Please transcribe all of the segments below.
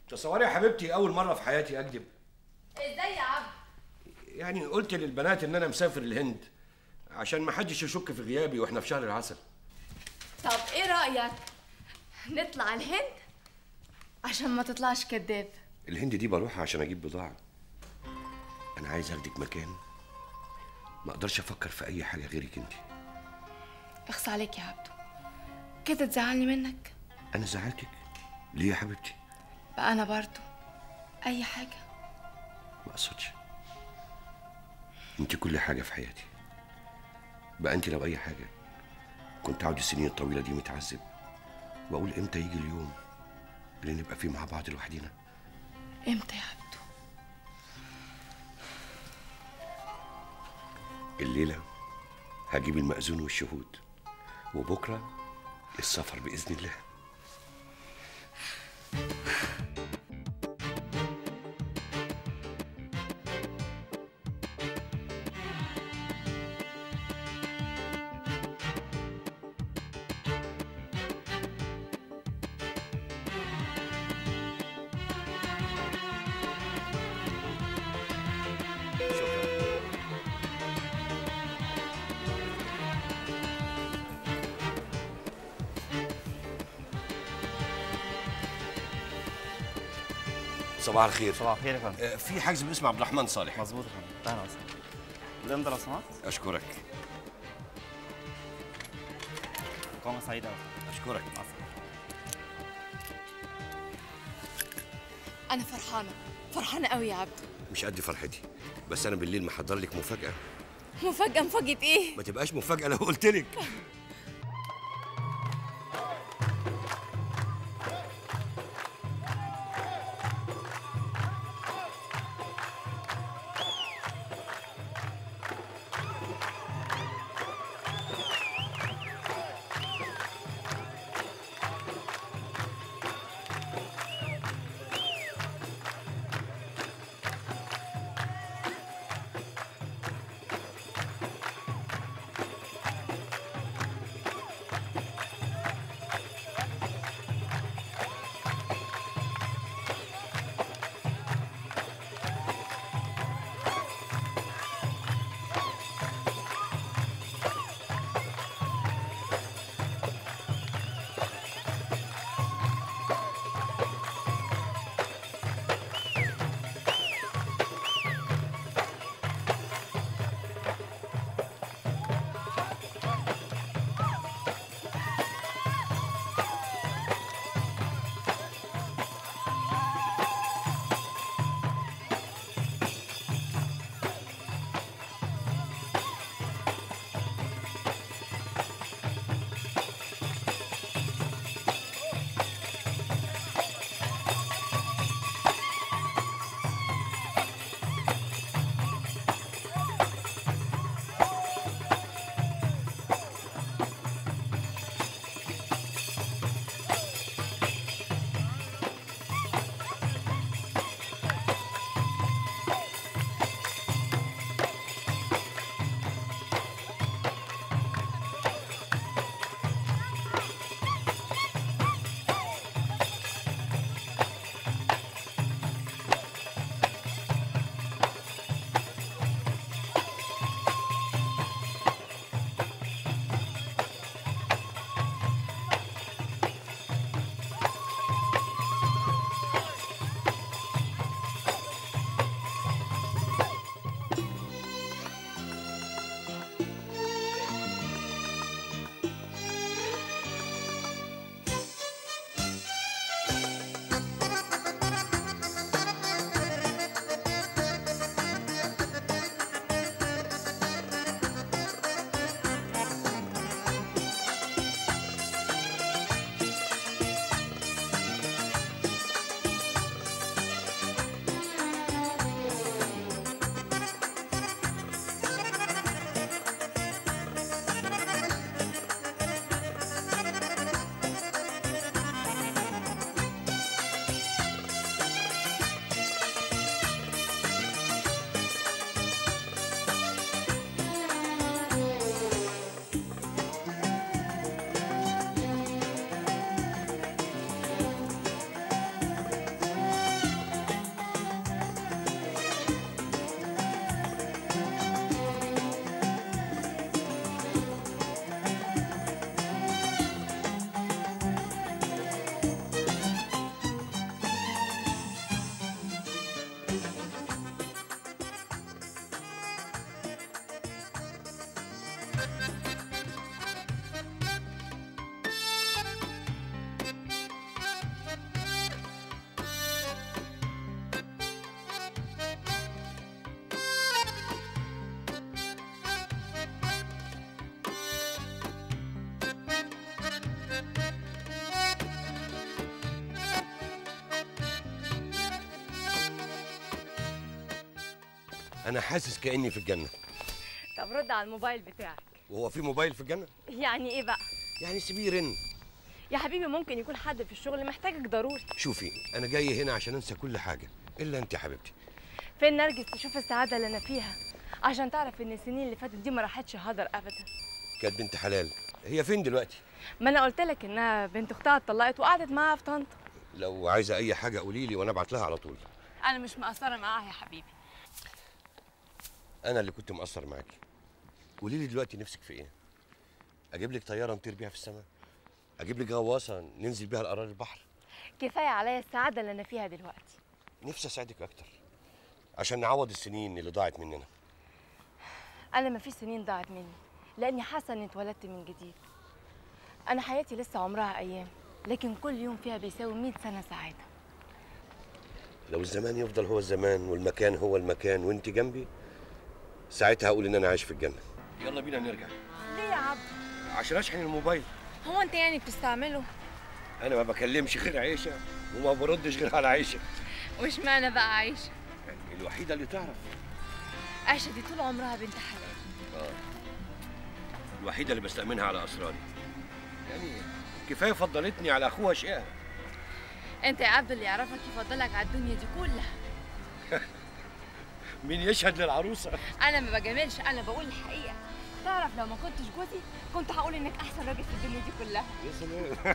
تصوري يا حبيبتي اول مره في حياتي اكذب ازاي يا عبد يعني قلت للبنات ان انا مسافر الهند عشان ما حدش يشك في غيابي واحنا في شهر العسل طب ايه رايك نطلع الهند عشان ما تطلعش كذاب الهند دي بروح عشان اجيب بضاعه انا عايز اخدك مكان ما اقدرش افكر في اي حاجه غيرك انت اخص عليك يا عبدو كده تزعلني منك انا زعلتك ليه يا حبيبتي بقى انا برضو اي حاجه ما اقصدش انت كل حاجه في حياتي بقى انت لو اي حاجه كنت اقعد السنين الطويله دي متعذب واقول امتى يجي اليوم اللي نبقى فيه مع بعض لوحدينا امتى يا عبدو الليله هجيب المأذون والشهود وبكره السفر باذن الله صباح الخير صباح الخير يا فندم آه، في حجز باسم عبد الرحمن صالح مظبوط يا فندم اهلا وسهلا الامضه لو سمحت اشكرك اقامه سعيده أوي. اشكرك مع السلامه انا فرحانه فرحانه قوي يا عبدو مش قد فرحتي بس انا بالليل محضر لك مفاجاه مفاجاه مفاجاه ايه ما تبقاش مفاجاه لو قلت لك انا حاسس كاني في الجنه طب رد على الموبايل بتاعك وهو في موبايل في الجنه يعني ايه بقى يعني سيبيه يرن يا حبيبي ممكن يكون حد في الشغل محتاجك ضروري شوفي انا جاي هنا عشان انسى كل حاجه الا انت يا حبيبتي فين نرجس تشوف السعاده اللي انا فيها عشان تعرف ان السنين اللي فاتت دي ما راحتش هدر ابدا كانت بنت حلال هي فين دلوقتي ما انا قلت لك انها بنت اختها اتطلقت وقعدت معاها في طنطا لو عايزه اي حاجه قولي لي وانا ابعت لها على طول انا مش مقصره معاها يا حبيبي انا اللي كنت مقصر معاكي قولي لي دلوقتي نفسك في ايه اجيب لك طياره نطير بيها في السماء اجيب لك غواصه ننزل بيها القرار البحر كفايه عليا السعاده اللي انا فيها دلوقتي نفسي اساعدك اكتر عشان نعوض السنين اللي ضاعت مننا انا ما فيش سنين ضاعت مني لاني حاسه اني اتولدت من جديد انا حياتي لسه عمرها ايام لكن كل يوم فيها بيساوي 100 سنه سعاده لو الزمان يفضل هو الزمان والمكان هو المكان وانت جنبي ساعتها هقول ان انا عايش في الجنه يلا بينا نرجع ليه يا عبد عشان اشحن الموبايل هو انت يعني بتستعمله انا ما بكلمش غير عيشه وما بردش غير على عيشه وش معنى بقى عايشه يعني الوحيده اللي تعرف عايشه دي طول عمرها بنت حلال الوحيده اللي بستأمنها على اسراري يعني كفايه فضلتني على اخوها شقه انت يا عبد اللي يعرفك يفضلك على الدنيا دي كلها مين يشهد للعروسه انا ما بجاملش انا بقول الحقيقه تعرف لو ما كنتش جوزي كنت هقول انك احسن راجل في الدنيا دي كلها يا سلام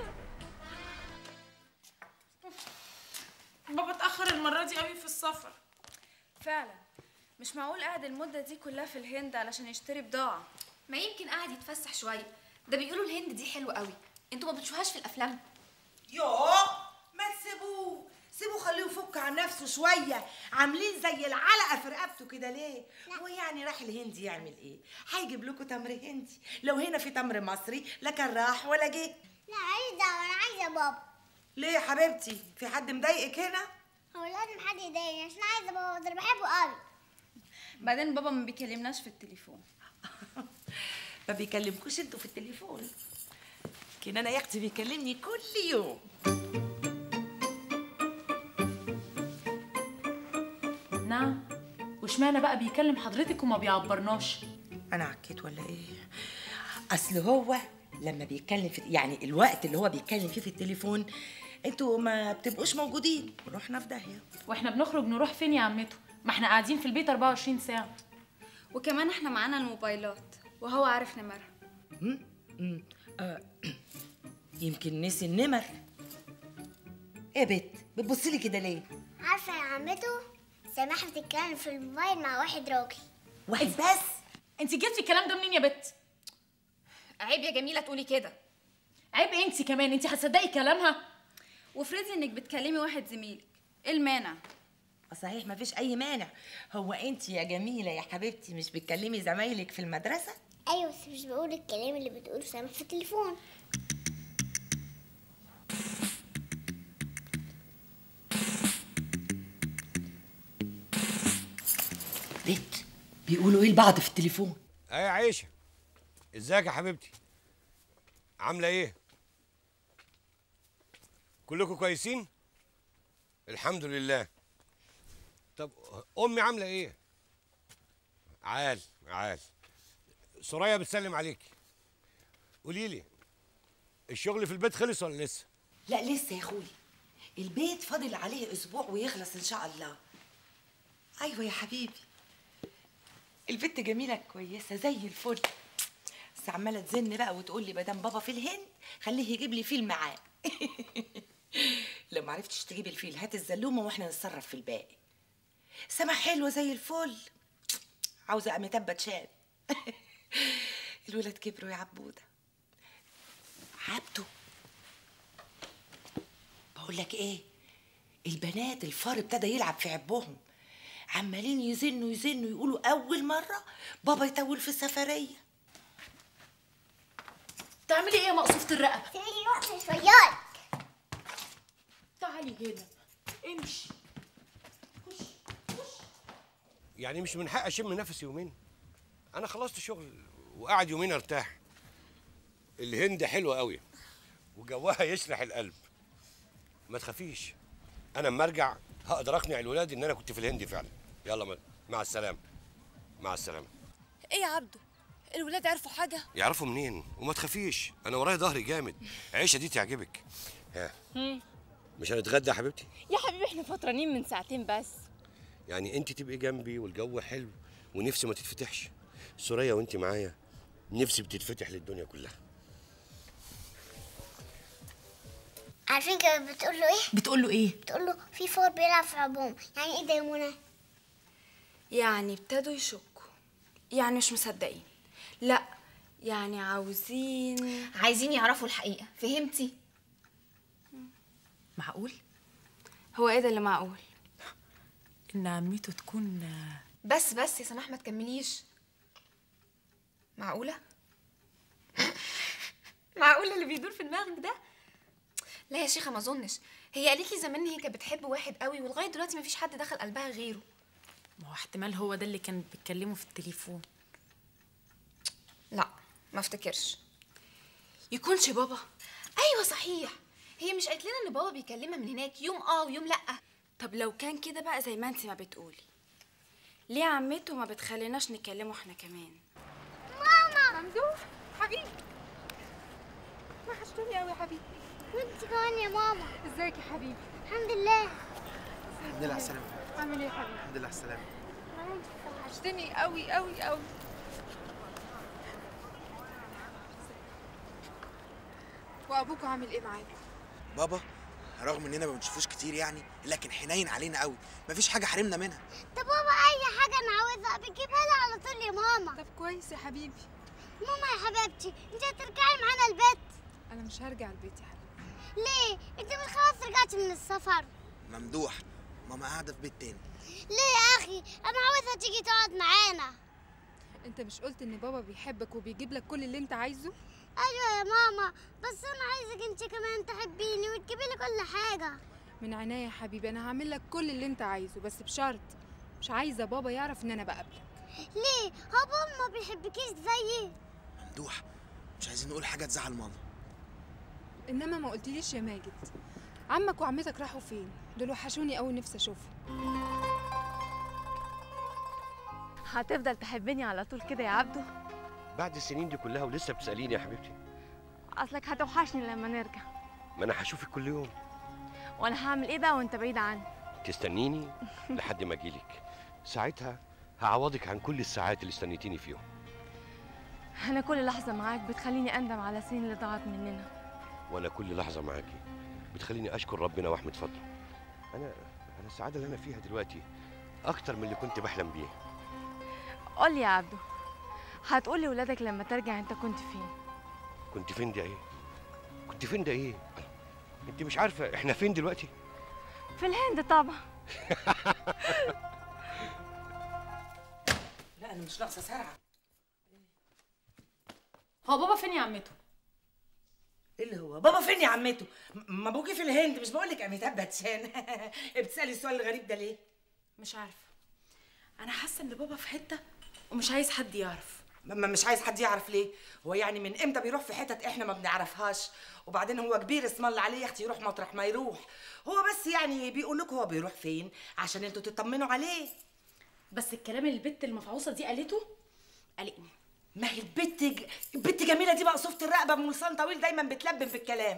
بابا اتأخر المرة دي قوي في السفر فعلا مش معقول قاعد المدة دي كلها في الهند علشان يشتري بضاعة ما يمكن قاعد يتفسح شويه ده بيقولوا الهند دي حلوه قوي انتوا ما بتشوفوهاش في الافلام يوه ما تسيبوه سيبوه خليه يفك عن نفسه شويه عاملين زي العلقه في رقبته كده ليه هو يعني راح الهند يعمل ايه هيجيب لكم تمر هندي لو هنا في تمر مصري لا كان راح ولا جه لا عايزة دعوة أنا عايزة بابا ليه يا حبيبتي في حد مضايقك هنا هو لازم حد يضايقني عشان عايزة بابا ده أنا بحبه قوي بعدين بابا ما بيكلمناش في التليفون ما بيكلمكوش انتوا في التليفون لكن انا يا اختي بيكلمني كل يوم نعم واشمعنى بقى بيكلم حضرتك وما بيعبرناش انا عكيت ولا ايه اصل هو لما بيتكلم في يعني الوقت اللي هو بيتكلم فيه في التليفون انتوا ما بتبقوش موجودين رحنا في داهيه واحنا بنخرج نروح فين يا عمته ما احنا قاعدين في البيت 24 ساعة وكمان احنا معانا الموبايلات وهو عارف نمرها مم. آه. يمكن نسي النمر ايه يا بت بتبصي لي كده ليه عارفة يا عمته سماحة بتتكلم في الموبايل مع واحد راجل واحد بس انت جبتي الكلام ده منين يا بت عيب يا جميله تقولي كده عيب انت كمان انت هتصدقي كلامها وافرضي انك بتكلمي واحد زميلك ايه المانع صحيح ما فيش اي مانع هو انت يا جميله يا حبيبتي مش بتكلمي زمايلك في المدرسه أيوة بس مش بقول الكلام اللي بتقوله سامح في التليفون بت بيقولوا ايه لبعض في التليفون ايه يا عيشه ازيك يا حبيبتي عامله ايه كلكم كويسين الحمد لله طب امي عامله ايه عال عال سوريا بتسلم عليكي قولي لي الشغل في البيت خلص ولا لسه لا لسه يا اخوي البيت فاضل عليه اسبوع ويخلص ان شاء الله ايوه يا حبيبي البنت جميله كويسه زي الفل بس عماله تزن بقى وتقول لي مدام بابا في الهند خليه يجيب لي فيل معاه لو ما عرفتش تجيب الفيل هات الزلومه واحنا نتصرف في الباقي سما حلوه زي الفل عاوزه امتبه شاب الولاد كبروا يا عبوده عبده بقول لك ايه البنات الفار ابتدى يلعب في عبهم عمالين يزنوا يزنوا يقولوا اول مره بابا يطول في السفريه تعملي ايه يا مقصوفة الرقبة سيبيني روح في الفيار تعالي هنا امشي يعني مش من حق اشم نفسي يومين انا خلصت شغل وقاعد يومين ارتاح الهند حلوه قوي وجوها يشرح القلب ما تخافيش انا اما ارجع هقدر اقنع الولاد ان انا كنت في الهند فعلا يلا ما, مع السلامه مع السلامه ايه يا عبده الولاد عرفوا حاجه يعرفوا منين وما تخافيش انا ورايا ظهري جامد عيشه دي تعجبك ها مش هنتغدى يا حبيبتي يا حبيبي احنا فطرانين من ساعتين بس يعني انت تبقي جنبي والجو حلو ونفسي ما تتفتحش سوريا وانت معايا نفسي بتتفتح للدنيا كلها عارفين كانت بتقول له ايه بتقول له ايه بتقول له في فار بيلعب في عبهم يعني ايه ده يا منى يعني ابتدوا يشكوا يعني مش مصدقين لا يعني عاوزين عايزين يعرفوا الحقيقة فهمتي؟ معقول هو ايه ده اللي معقول ان عمته تكون آه، بس بس يا سماح ما تكمليش معقولة؟ معقولة اللي بيدور في دماغك ده؟ لا يا شيخة ما اظنش هي قالت لي زمان ان هي كانت بتحب واحد قوي ولغاية دلوقتي ما فيش حد دخل قلبها غيره ما هو احتمال هو ده اللي كان بيتكلموا في التليفون لا ما افتكرش يكونش بابا ايوه صحيح هي مش قالت لنا ان بابا بيكلمها من هناك يوم اه ويوم لا طب لو كان كده بقى زي ما انت ما بتقولي ليه عمته ما بتخليناش نكلمه احنا كمان ممدوح حبيبي وحشتني قوي يا حبيبي وانت كمان يا ماما ازيك يا حبيبي الحمد لله الحمد لله على السلامة عامل ايه يا حبيبي الحمد لله على السلامة وحشتني قوي قوي قوي وابوك عامل ايه معاك بابا رغم اننا ما بنشوفوش كتير يعني لكن حنين علينا قوي مفيش حاجة حرمنا منها ده بابا اي حاجه انا عاوزها بتجيبها لي على طول يا ماما طب كويس يا حبيبي ماما يا حبيبتي انت هترجعي معانا البيت انا مش هرجع البيت يا حبيبي ليه انت مش خلاص رجعتي من السفر ممدوح ماما قاعدة في بيت تاني ليه يا اخي انا عاوزها تيجي تقعد معانا انت مش قلت ان بابا بيحبك وبيجيب لك كل اللي انت عايزه ايوه يا ماما بس انا عايزك انت كمان تحبيني وتجيبي لي كل حاجه من عناية يا حبيبي انا هعمل لك كل اللي انت عايزه بس بشرط مش عايزه بابا يعرف ان انا بقابلك ليه هو بابا ما بيحبكيش زيي ممدوح مش عايزين نقول حاجة تزعل ماما انما ما قلتليش يا ماجد عمك وعمتك راحوا فين دول وحشوني قوي نفسي اشوفهم هتفضل تحبني على طول كده يا عبده بعد السنين دي كلها ولسه بتساليني يا حبيبتي اصلك هتوحشني لما نرجع ما انا هشوفك كل يوم وانا هعمل ايه بقى وانت بعيد عني تستنيني لحد ما اجيلك ساعتها هعوضك عن كل الساعات اللي استنيتيني فيهم انا كل لحظه معاك بتخليني اندم على السنين اللي ضاعت مننا وانا كل لحظه معاكي بتخليني اشكر ربنا واحمد فضله انا انا السعاده اللي انا فيها دلوقتي اكتر من اللي كنت بحلم بيه قول لي يا عبده هتقول لولادك لما ترجع انت كنت فين كنت فين ده ايه كنت فين ده ايه انت مش عارفه احنا فين دلوقتي في الهند طبعا لا انا مش ناقصه سرعه هو بابا فين يا عمته ايه اللي هو بابا فين يا عمته م- ما ابوكي في الهند مش بقول لك اميتاب باتشان بتسالي السؤال الغريب ده ليه مش عارفه انا حاسه ان بابا في حته ومش عايز حد يعرف ما ما مش عايز حد يعرف ليه هو يعني من امتى بيروح في حتت احنا ما بنعرفهاش وبعدين هو كبير اسم الله عليه يا اختي يروح مطرح ما يروح هو بس يعني بيقول لكم هو بيروح فين عشان انتوا تطمنوا عليه بس الكلام اللي البت المفعوصه دي قالته قلقني ما هي البت ج... البت جميله دي بقى صفة الرقبه بملصان طويل دايما بتلبن في الكلام